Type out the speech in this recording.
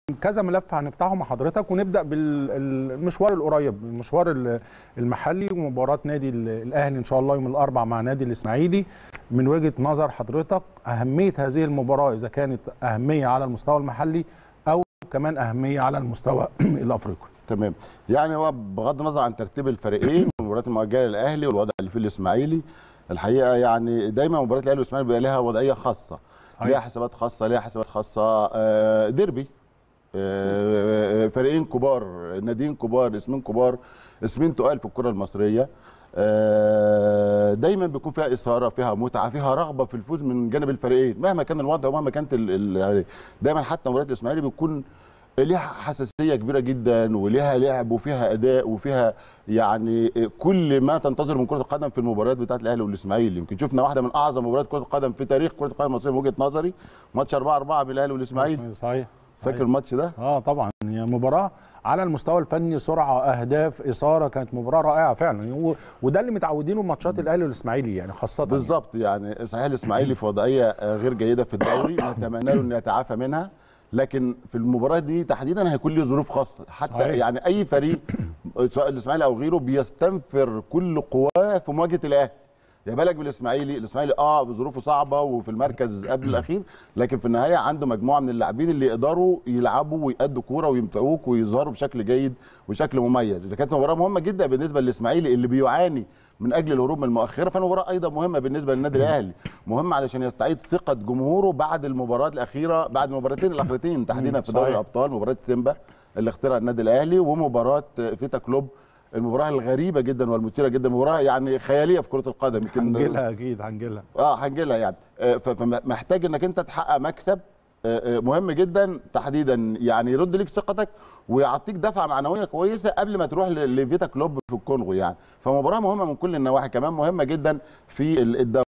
كذا ملف هنفتحه مع حضرتك ونبدا بالمشوار القريب المشوار ال- المحلي ومباراه نادي ال- الاهلي ان شاء الله يوم الاربعاء مع نادي الاسماعيلي من وجهه نظر حضرتك اهميه هذه المباراه اذا كانت اهميه على المستوى المحلي او كمان اهميه على المستوى الافريقي تمام يعني هو بغض النظر عن ترتيب الفريقين والمباريات المؤجله للاهلي والوضع اللي فيه الاسماعيلي الحقيقه يعني دايما مباريات الاهلي والاسماعيلي بيبقى لها وضعيه خاصه صحيح. ليها حسابات خاصه ليها حسابات خاصه آه، ديربي آه، فريقين كبار ناديين كبار اسمين كبار اسمين تقال في الكره المصريه آه، دايما بيكون فيها اثاره فيها متعه فيها رغبه في الفوز من جانب الفريقين مهما كان الوضع ومهما كانت ال- ال- دايما حتى مباريات الاسماعيلي بتكون ليها حساسيه كبيره جدا وليها لعب وفيها اداء وفيها يعني كل ما تنتظر من كره القدم في المباريات بتاعت الاهلي والاسماعيلي يمكن شفنا واحده من اعظم مباريات كره القدم في تاريخ كره القدم المصريه من وجهه نظري ماتش 4 4 بين الاهلي والاسماعيلي صحيح فاكر الماتش ده اه طبعا هي مباراه على المستوى الفني سرعه اهداف اثاره كانت مباراه رائعه فعلا و- وده اللي متعودينه ماتشات الاهلي والاسماعيلي يعني خاصه يعني. بالظبط يعني صحيح الاسماعيلي في وضعيه آه، غير جيده في الدوري نتمنى له انه يتعافى منها لكن في المباراه دي تحديدا هيكون له ظروف خاصه حتى صحيح. يعني اي فريق سواء الاسماعيلي او غيره بيستنفر كل قواه في مواجهه الاهلي يا بالك بالاسماعيلي الاسماعيلي اه ظروفه صعبه وفي المركز قبل الاخير لكن في النهايه عنده مجموعه من اللاعبين اللي يقدروا يلعبوا ويأدوا كوره ويمتعوك ويظهروا بشكل جيد وشكل مميز اذا كانت مباراه مهمه جدا بالنسبه للاسماعيلي اللي بيعاني من اجل الهروب من المؤخره فالمباراه ايضا مهمه بالنسبه للنادي الاهلي مهمه علشان يستعيد ثقه جمهوره بعد المباراه الاخيره بعد المباراتين الاخرتين تحديدا في دوري صحيح. الابطال مباراه سيمبا اللي اخترع النادي الاهلي ومباراه فيتا كلوب المباراه الغريبه جدا والمثيره جدا مباراه يعني خياليه في كره القدم يمكن هنجيلها اكيد هنجيلها اه هنجيلها يعني آه، ف- فمحتاج انك انت تحقق مكسب آه، آه، مهم جدا تحديدا يعني يرد ليك ثقتك ويعطيك دفعه معنويه كويسه قبل ما تروح ل- لفيتا كلوب في الكونغو يعني فمباراه مهمه من كل النواحي كمان مهمه جدا في ال- الدوري